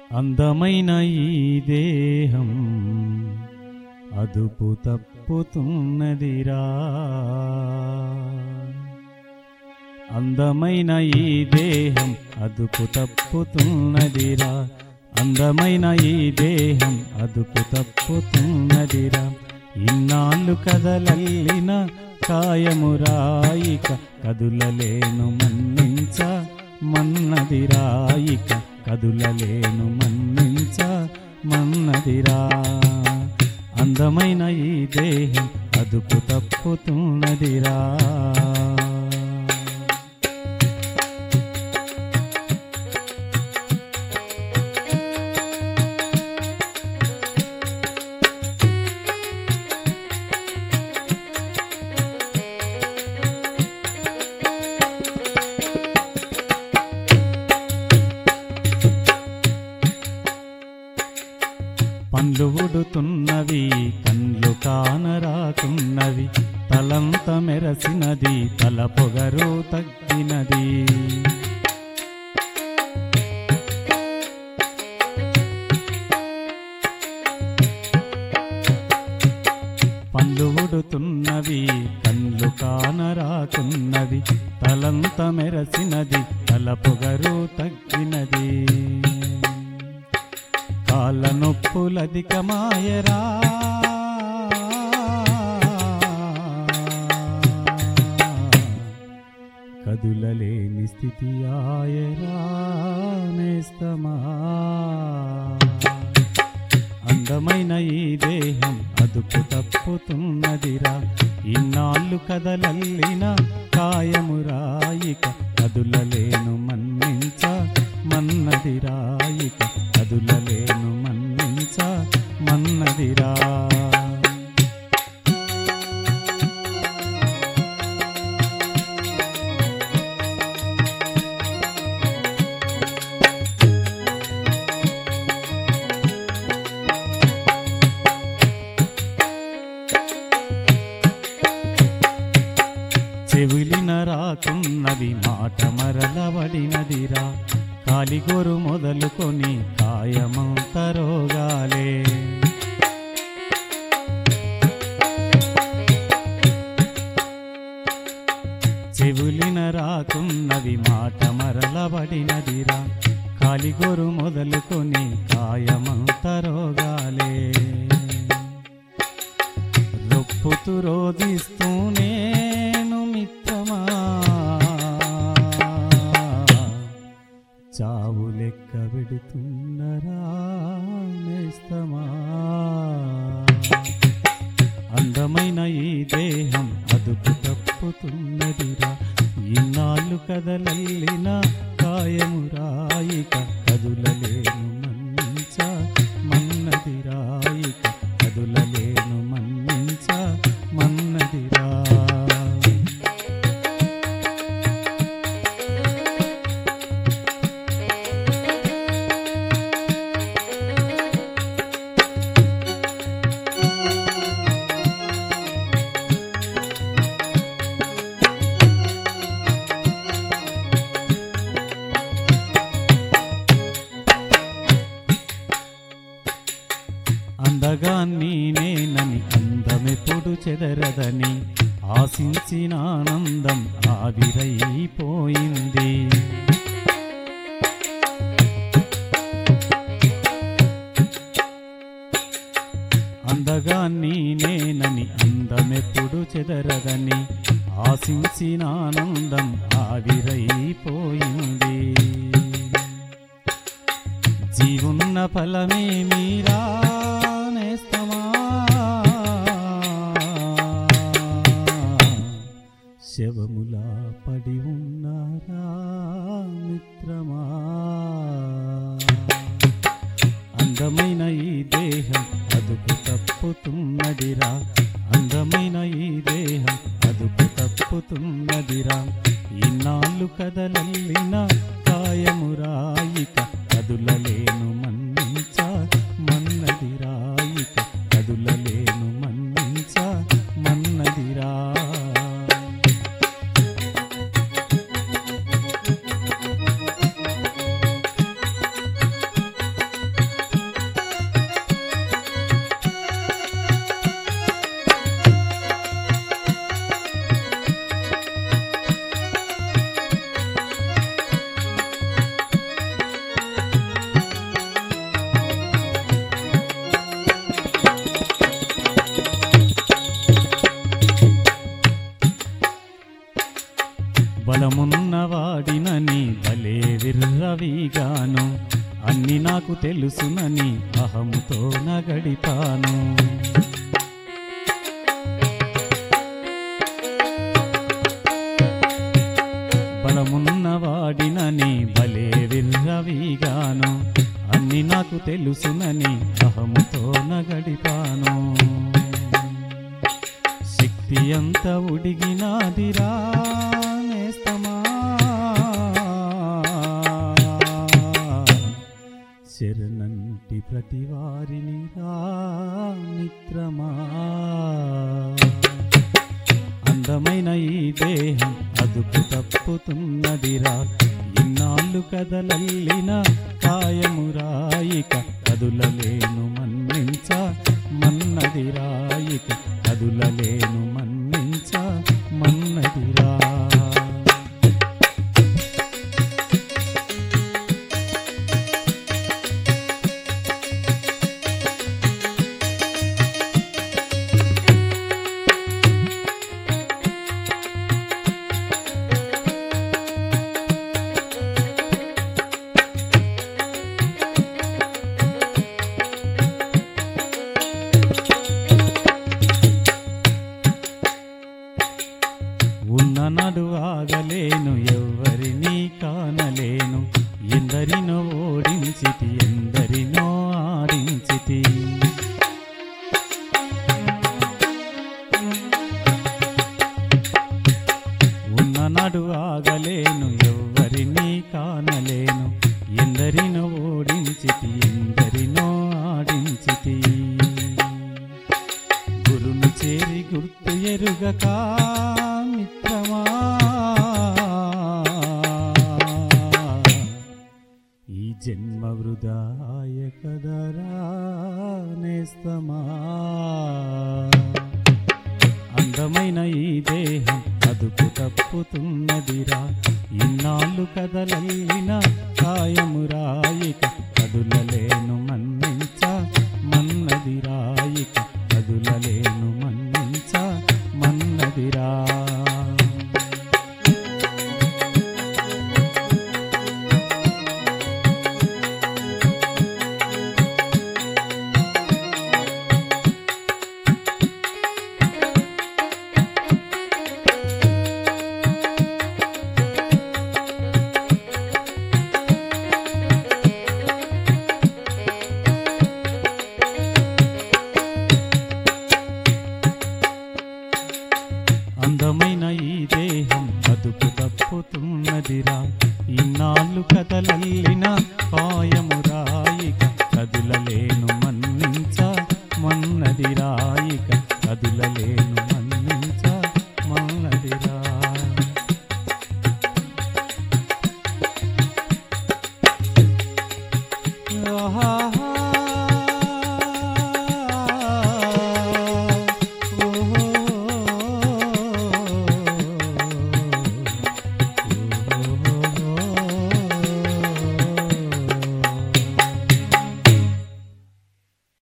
అందమైన ఈ దేహం అదుపు తప్పుతున్నదిరా అందమైన ఈ దేహం అదుపు తప్పుతున్నదిరా అందమైన ఈ దేహం అదుపు తప్పుతున్నదిరా ఇన్నాళ్ళు కదలల్లిన కాయమురాయిక కదులలేను మన్నించ మన్నదిరాయిక కదులలేను మన్నించ మన్నదిరా అందమైన ఈ దేహం అదుపు తప్పుతున్నదిరా పండ్లు ఉడుతున్నవి కండ్లు కానరాకున్నవి తలంత మెరసినది తల పొగరు తగ్గినది పండ్లు ఉడుతున్నవి కండ్లు కానరాకున్నవి తలంత మెరసినది తల పొగరు తగ్గినది కాళ్ళ నొప్పులధికమాయరా కదులలేని స్థితి ఆయరా నేస్తమా అందమైన ఈ దేహం అదుపు తప్పుతున్నదిరా ఇన్నాళ్ళు కదలల్లిన కాయమురాయిక కదులలేను మన్నించ మన్నదిరాయిక కదులలేను మన్నించ మన్నదిరా చెవిలిన రాకున్నవి మాట మరలబడినదిరా కాలిగోరు మొదలుకొని కాయమంత రోగాలే చెవులిన రాకున్నవి మాట మరలబడినదిరా కాలిగోరు మొదలుకొని కాయమంత రోగాలే రొప్పుతూ రోధిస్తూ నేను మిత్రమా చావు లెక్క పెడుతున్నరా నేస్తమా అందమైన ఈ దేహం అదుపు తప్పుతున్నదిరా ఇన్నాళ్ళు కదలల్లిన కాయము రాయిక కదులలేను మన్నించ మన్నది రాయిక కదులలేను మన్నించ మన్నదిరా అందగాన్ని నేనని అందమెప్పుడు చెదరదని ఆశించిన ఆనందం ఆవిరైపోయింది అందగాన్ని నేనని అందమెప్పుడు చెదరదని ఆశించిన ఆనందం ఆవిరైపోయింది జీవున్న ఫలమే మీరా నేస్తమా శవములా పడి ఉన్నారా మిత్రమా అందమైన ఈ దేహం అదుపు తప్పుతున్నదిరా అందమైన ఈ దేహం అదుపు తప్పుతున్నదిరా ఇన్నాళ్ళు కదలల్లిన కాయమురాయిక కదులలేను మన్నించ మన్నదిరాయిక కదులలేను మన్నించ మన్నదిరా వీగాను అన్ని నాకు తెలుసునని అహముతో నగడిపాను బలమున్న వాడినని బలే విర్రవీగాను అన్ని నాకు తెలుసునని అహముతో నగడిపాను శక్తి అంత ఉడిగినాదిరా నేస్తమా శరణంటి ప్రతి వారిని రా మిత్రమా అందమైన ఈ దేహం అదుపు తప్పుతున్నదిరా ఇన్నాళ్ళు కదలల్లిన కాయము రాయిక కదులలేను మన్నించ మన్నది రాయిక కదులలేను మన్నించ మన్నదిరా ఉన్న నడు ఆగలేను ఎవ్వరినీ కానలేను ఎందరినో ఓడించితి ఎందరినో ఆడించితి ఉన్న నడు ఆగలేను ఎవ్వరినీ కానలేను ఎందరినో ఓడించితి ఎందరినో ఆడించితి గురుని చేరి గుర్తు ఎరుగక మిత్రమా ఈ జన్మ వృధాయ కదరా నేస్తమా అందమైన ఈ దేహం అదుపు తప్పుతున్నదిరా ఇన్నాళ్ళు కదలల్లిన కాయము రాయిక కదులలేను మన్నించ మన్నది రాయిక కదులలేను మన్నించ మన్నదిరా అందమైన ఈ దేహం అదుపు తప్పుతున్నదిరా ఇన్నాళ్ళు కదలల్లిన కాయ